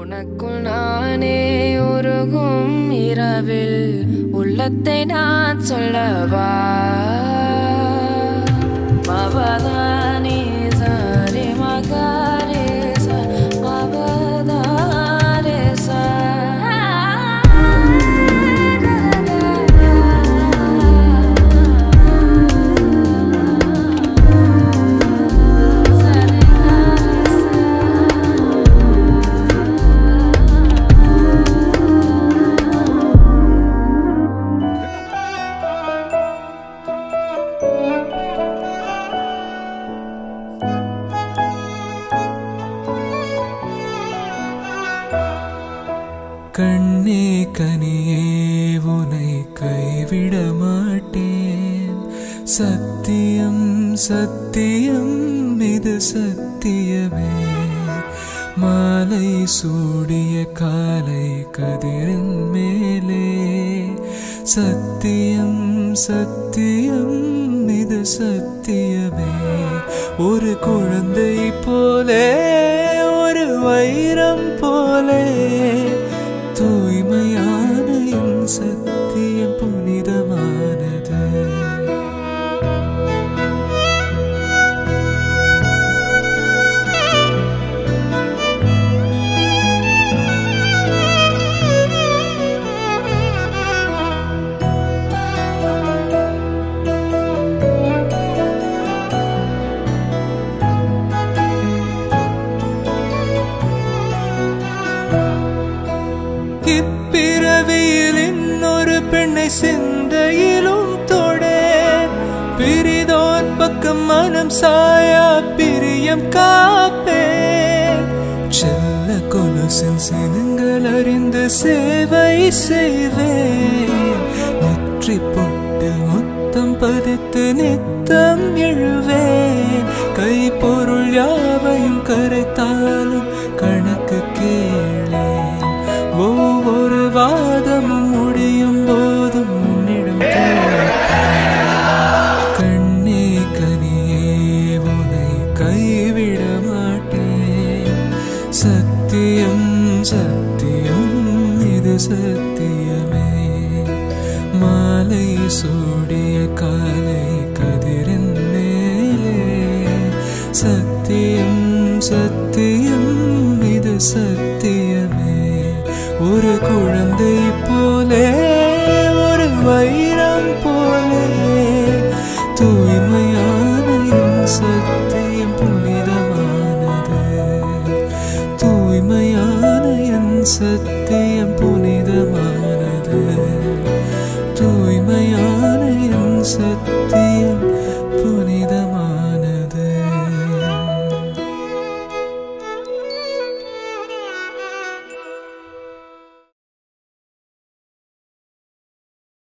உனக்குள் நானே உருகும் இரவில் உள்ளத்தை நான் சொல்லவா மவதானி சாரி மகாரே சா மவதாரே சா கண்ணே கனியே உனை கைவிட மாட்டேன் சத்தியம் சத்தியம் இது சத்தியமே மாலை சூடிய காலை கதிரின் மேலே சத்தியம் சத்தியம் இது சத்தியமே ஒரு குழந்தை போலே ஒரு வைரம் போலே தூய்மையான என் சத்தியம் புனிதமானது இப்பிறவியில் இன்னொரு பெண்ணை சிந்தையிலும் தொடேன் பிரிதோர் பக்கம் மனம் சாயா பிரியம் காப்பேன் செல்ல கொலுசின் சினங்கள் அறிந்து சேவை செய்வேன் நெற்றி பொட்டு முத்தம் பதித்து நித்தம் எழுவேன் கை பொருள் யாவையும் கரைத்தாலும் கணக்கு கேளேன் ஒவ்வொரு வாதமும் முடியும் போதும் உன்னிடம் கேட்பேன். கண்ணே கனியே உனை கைவிட மாட்டேன் சத்தியம் சத்தியம் இது சத்தியமே மாலை சூடிய காலை கதிரின் மேலே சத்தியம் சத்தியம் இது சத்தியமே ஒரு குழந்தை போலே ஒரு வைரம் போலே தூய்மையான என் சத்தியம் புனிதமானது தூய்மையான என் சத்தியம் புனிதமானது தூய்மையான என் சத்தியம்